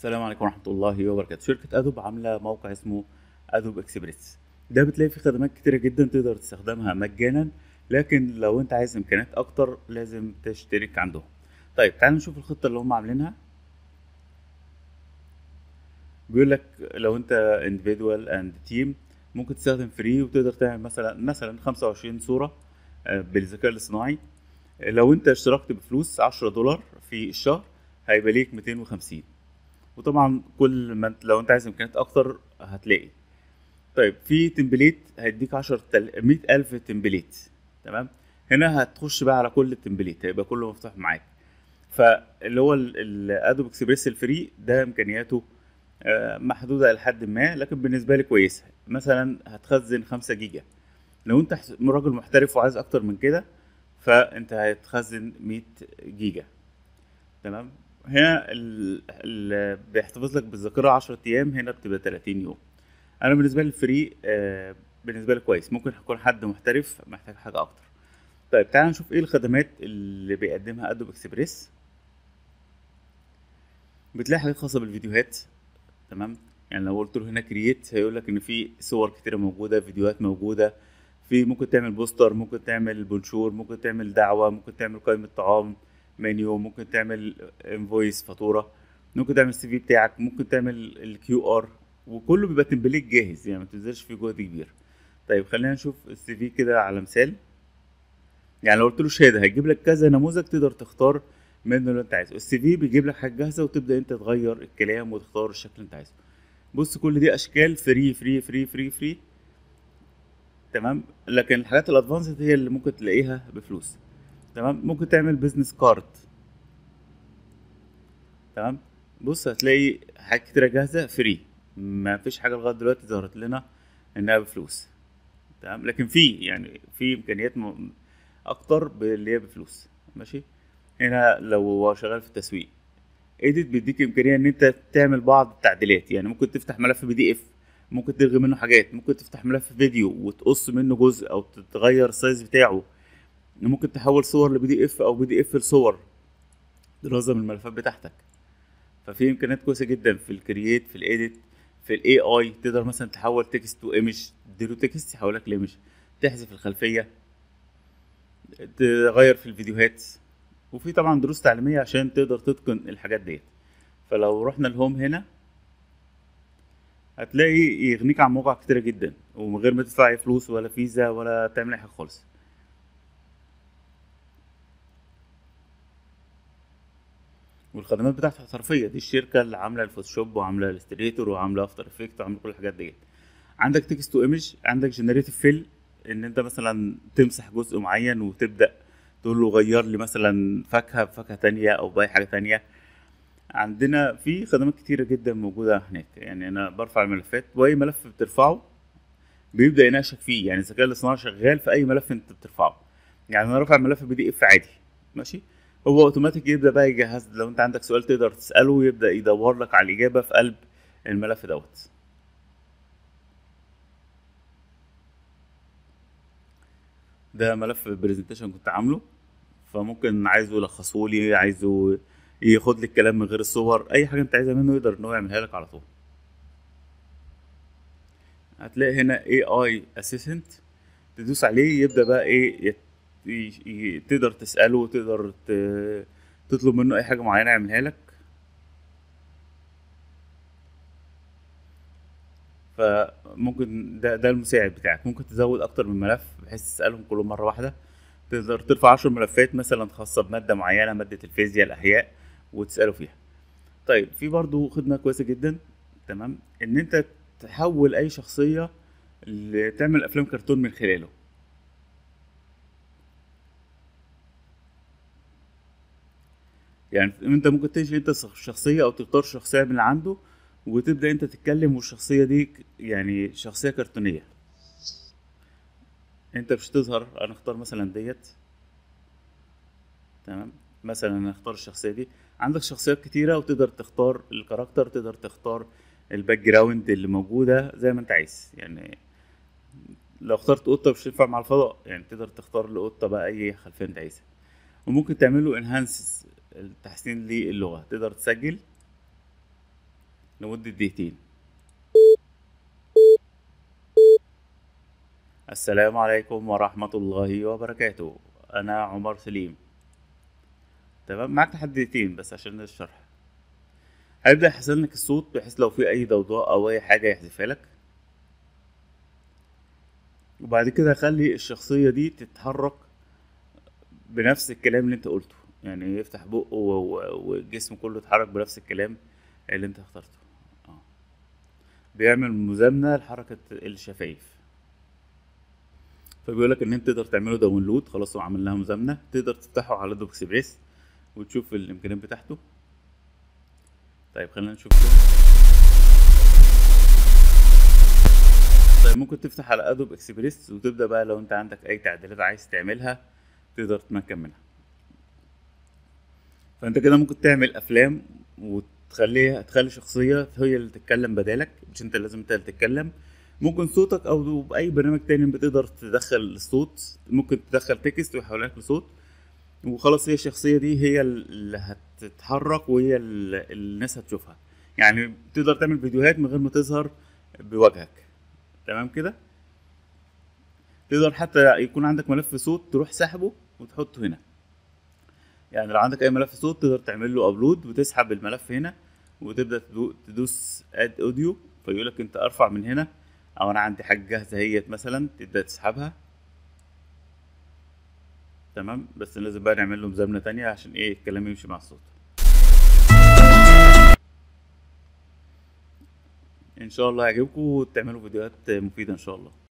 السلام عليكم ورحمة الله وبركاته شركة أدوب عاملة موقع اسمه أدوب إكسبريس ده بتلاقي فيه خدمات كتيرة جدا تقدر تستخدمها مجانا لكن لو انت عايز إمكانيات أكتر لازم تشترك عندهم طيب تعالوا نشوف الخطة اللي هم عاملينها بيقول لك لو انت individual and team ممكن تستخدم فري وتقدر تعمل مثلا مثلا 25 صورة آه، بالذكاء الاصطناعي لو انت اشتركت بفلوس 10 دولار في الشهر هيبقى ليك 250 وطبعا كل ما انت لو انت عايز امكانيات اكتر هتلاقي طيب في تمبليت هيديك 10 تل... 100 الف تمبليت تمام هنا هتخش بقى على كل التمبليت هيبقى كله مفتوح معاك فاللي هو الادوب اكسبريس الفري ده امكانياته آه، محدوده الى حد ما لكن بالنسبه لي كويسه مثلا هتخزن 5 جيجا لو انت حس- راجل محترف وعايز اكتر من كده فانت هتخزن 100 جيجا تمام هنا ال... ال... بيحتفظ لك بالذاكره 10 ايام هنا بتبقى 30 يوم انا بالنسبه لي الفري آه بالنسبه لي كويس ممكن يكون حد محترف محتاج حاجه اكتر طيب تعال نشوف ايه الخدمات اللي بيقدمها ادوب اكسبريس بتلاقي حاجات خاصه بالفيديوهات تمام يعني لو قلت له هنا كرييت هيقول لك ان في صور كتيره موجوده فيديوهات موجوده في ممكن تعمل بوستر ممكن تعمل بونشور ممكن تعمل دعوه ممكن تعمل قائمه طعام منيو ممكن تعمل انفويس فاتوره ممكن تعمل السي في بتاعك ممكن تعمل الكيو ار وكله بيبقى تمبليت جاهز يعني ما تنزلش فيه جهد كبير طيب خلينا نشوف السي في كده على مثال يعني لو قلت له شهاده هيجيب لك كذا نموذج تقدر تختار منه اللي انت عايزه السي في بيجيب لك حاجه جاهزه وتبدا انت تغير الكلام وتختار الشكل اللي انت عايزه بص كل دي اشكال فري فري فري فري فري تمام لكن الحاجات الادفانسد هي اللي ممكن تلاقيها بفلوس تمام ممكن تعمل بيزنس كارد تمام بص هتلاقي حاجات كتيره جاهزه فري ما فيش حاجه لغايه دلوقتي ظهرت لنا انها بفلوس تمام لكن في يعني في امكانيات م... اكتر ب- اللي هي بفلوس ماشي هنا لو هو شغال في التسويق ايديت بيديك امكانيه ان انت تعمل بعض التعديلات يعني ممكن تفتح ملف بي دي اف ممكن تلغي منه حاجات ممكن تفتح ملف فيديو وتقص منه جزء او تغير السايز بتاعه ممكن تحول صور لبي دي اف او بي دي اف لصور تنظم الملفات بتاعتك ففي امكانيات كويسه جدا في الكرييت في الايديت في الاي اي تقدر مثلا تحول تكست تو ايمج تديله تكست يحولك لايمج تحذف الخلفيه تغير في الفيديوهات وفي طبعا دروس تعليميه عشان تقدر تتقن الحاجات ديت فلو رحنا الهوم هنا هتلاقي يغنيك عن مواقع كتيرة جدا ومن غير ما تدفع أي فلوس ولا فيزا ولا تعمل اي حاجه خالص والخدمات بتاعته احترافيه دي الشركه اللي عامله الفوتوشوب وعامله الاستريتور وعامله افتر افكت وعامله كل الحاجات ديت عندك تكست تو ايمج عندك جنريتيف فيل ان انت مثلا تمسح جزء معين وتبدا تقول له غير لي مثلا فاكهه بفاكهه تانية او باي حاجه تانية عندنا في خدمات كتيره جدا موجوده هناك يعني انا برفع الملفات واي ملف بترفعه بيبدا يناقشك فيه يعني الذكاء الاصطناعي شغال في اي ملف انت بترفعه يعني انا رافع ملف بي دي اف عادي ماشي هو اوتوماتيك يبدا بقى يجهز لو انت عندك سؤال تقدر تساله ويبدا يدور لك على الاجابه في قلب الملف دوت ده ملف برزنتيشن كنت عامله فممكن عايزه يلخصه لي عايزه ياخد لي الكلام من غير الصور اي حاجه انت عايزها منه يقدر ان هو يعملها لك على طول هتلاقي هنا اي اي اسيستنت تدوس عليه يبدا بقى ايه يت... ي... ي... تقدر تساله تقدر ت... تطلب منه اي حاجه معينه يعملها لك فممكن ده ده المساعد بتاعك ممكن تزود اكتر من ملف بحيث تسالهم كلهم مره واحده تقدر ترفع عشر ملفات مثلا خاصه بماده معينه ماده الفيزياء الاحياء وتساله فيها طيب في برضو خدمه كويسه جدا تمام ان انت تحول اي شخصيه ل- تعمل افلام كرتون من خلاله يعني انت ممكن تنشئ انت شخصيه او تختار شخصيه من عنده وتبدا انت تتكلم والشخصيه دي ك- يعني شخصيه كرتونيه انت مش تظهر انا اختار مثلا ديت تمام مثلا انا اختار الشخصيه دي عندك شخصيات كتيره وتقدر تختار الكاركتر تقدر تختار الباك جراوند اللي موجوده زي ما انت عايز يعني لو اخترت قطه مش هينفع مع الفضاء يعني تقدر تختار لقطه بقى اي خلفيه انت عايزها وممكن تعمله انهانس التحسين للغه تقدر تسجل لمدة دقيقتين السلام عليكم ورحمة الله وبركاته أنا عمر سليم تمام معاك لحد دقيقتين بس عشان الشرح هيبدأ يحسن لك الصوت بحيث لو في أي ضوضاء أو أي حاجة يحذفها لك وبعد كده خلي الشخصية دي تتحرك بنفس الكلام اللي انت قلته يعني يفتح بقه و- و- والجسم كله يتحرك بنفس الكلام اللي انت اخترته اه بيعمل مزامنة لحركة الشفايف فبيقول لك ان انت تقدر تعمله داونلود خلاص هو عمل لها مزامنة تقدر تفتحه على ادوب اكسبريس وتشوف الامكانيات بتاعته طيب خلينا نشوف كده طيب ممكن تفتح على ادوب اكسبريس وتبدا بقى لو انت عندك اي تعديلات عايز تعملها تقدر تمكن منها فانت كده ممكن تعمل افلام وتخليها تخلي شخصيه هي اللي تتكلم بدالك مش انت لازم انت اللي تتكلم ممكن صوتك او باي برنامج تاني بتقدر تدخل الصوت ممكن تدخل تكست ويحولها لك لصوت وخلاص هي الشخصيه دي هي اللي هتتحرك وهي اللي الناس هتشوفها يعني تقدر تعمل فيديوهات من غير ما تظهر بوجهك تمام كده تقدر حتى يكون عندك ملف صوت تروح سحبه وتحطه هنا يعني لو عندك اي ملف صوت تقدر تعمل له ابلود وتسحب الملف هنا وتبدا تدو- تدوس اد اوديو فيقول لك انت ارفع من هنا او انا عندي حاجه جاهزه اهيت مثلا تبدا تسحبها تمام بس لازم بقى نعمل له مزامنه تانية عشان ايه الكلام يمشي مع الصوت ان شاء الله يعجبكم وتعملوا فيديوهات مفيده ان شاء الله